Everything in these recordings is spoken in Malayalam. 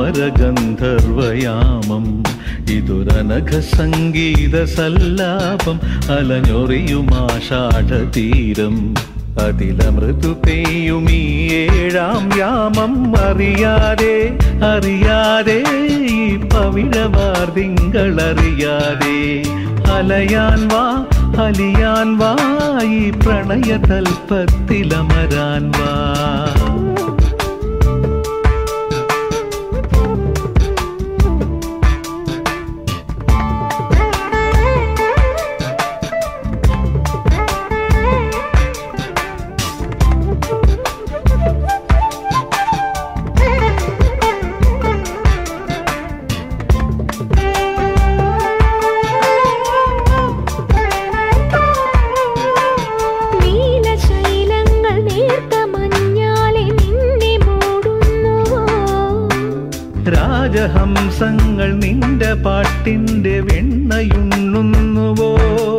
ഇതൊരമരഗന്ധർവയാമം ഇതൊരനഘ സംഗീത സല്ലാപം അലഞ്ഞൊറിയുമാഷാഢതീരം അതിലമൃദു പെയ്യും ഈ ഏഴാം യാമം അറിയാതെ അറിയാതെ ഈ പവിഴമാർദിങ്കളറിയാതെ അലയാൻ വാ അലിയാൻ വാ ഈ പ്രണയതൽപ്പത്തിലമരാൻ വാ നീലശൈലങ്ങൾ നേർത്ത മഞ്ഞാലെ നിന്നെ മൂടുന്നുവോ രാജഹംസങ്ങൾ നിന്റെ പാട്ടിന്റെ വെണ്ണയുണ്ണുന്നുവോ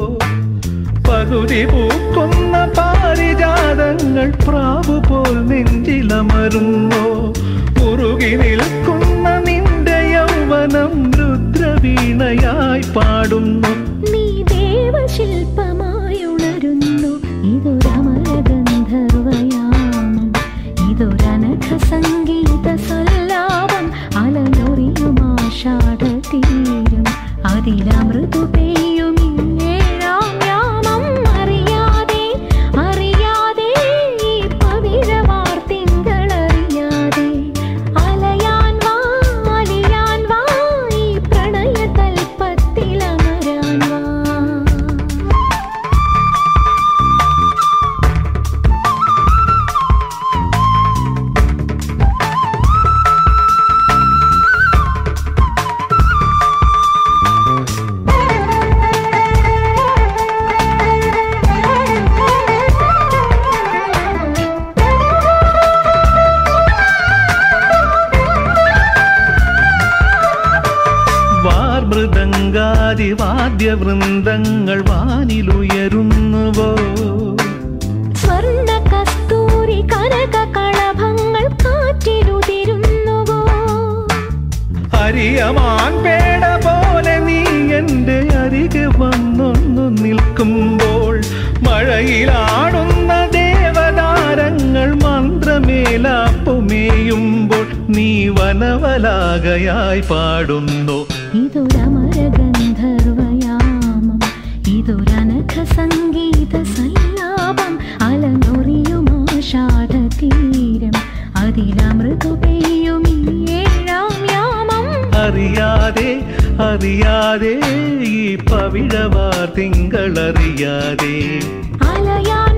പകുതി പൂക്കുന്ന പാരിജാതങ്ങൾ പ്രാവു പോൽ നെഞ്ചിലമരുന്നോ മുറുകി നിൽക്കുന്ന നിന്റെ യൗവനം രുദ്രവീണയായി പാടുന്നു നീ ദേവശില്പമായി ഉണരുന്നു ഇതൊരമരഗന്ധർവയാമം ഇതൊരനഘ സംഗീത സല്ലാപം അലനൊറിയുമാഷാഢതീരം അതിലമൃദു പെയ്യും ഈ ഏഴാം യാമം അറിയാതെ അറിയാതെ ഈ പവിഴവാർത്തിങ്കളറിയാതെ അലയാൻ വാ അലിയാൻ വാ ഈ പ്രണയതൽപ്പത്തിലമരാൻ വാ വാർമൃദംഗാതി വാദ്യവൃന്ദങ്ങൾ വാനിലുയരുന്നുവോ സ്വർണ്ണ കസ്തൂരി കനക കളഭങ്ങൾ കാറ്റിലുതിരുന്നുവോ അരിയമാൻ പേട പോലെ നീ എന്റെ അരികെ വന്നൊന്നു നിൽക്കുമ്പോൾ മഴയിലാടുന്ന ദേവതാരങ്ങൾ മന്ത്രമേലാപ്പുമേയുമ്പോൾ നീ വനവലാകയായി പാടുന്നു ഇതൊരമരഗന്ധർവയാമം ഇതൊരനഘ സംഗീത സല്ലാപം അലനൊറിയുമാഷാഢതീരം അതിലമൃദു പെയ്യും ഈ ഏഴാം യാമം അറിയാതെ അറിയാതെ ഈ പവിഴവാർ തിങ്കളറിയാതെ അലയാൻ